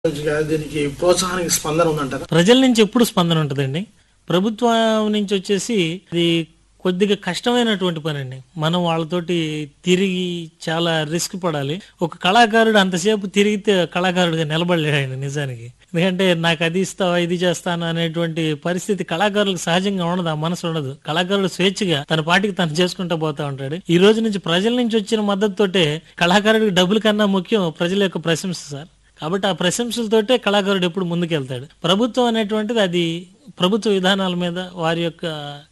మంచిగా దీనికి ప్రోత్సాహానికి స్పందన ఉందంటారా ప్రజల నుంచి ఎప్పుడు స్పందన ఉంటుందండి ప్రభుత్వం నుంచి వచ్చేసి ఇది కొద్దిగా కష్టమైనటువంటి పని అండి మనం వాళ్ళతోటి తిరిగి చాలా రిస్క్ పడాలి ఒక కళాకారుడు అంతసేపు తిరిగితే కళాకారుడిగా నిలబడలేడండి నిజానికి ఎందుకంటే నాకు అది ఇస్తావా ఇది చేస్తాను అనేటువంటి పరిస్థితి కళాకారులకు సహజంగా ఉండదు ఆ మనసు ఉండదు కళాకారుడు స్వేచ్ఛగా తన పాటికి తను చేసుకుంటూ పోతా ఉంటాడు ఈ రోజు నుంచి ప్రజల నుంచి వచ్చిన మద్దతుతోటే కళాకారుడికి డబ్బుల కన్నా ముఖ్యం ప్రజల యొక్క ప్రశంస సార్ కాబట్టి ఆ ప్రశంసలతోటే కళాకారుడు ఎప్పుడు ముందుకెళ్తాడు ప్రభుత్వం అనేటువంటిది అది ప్రభుత్వ విధానాల మీద వారి యొక్క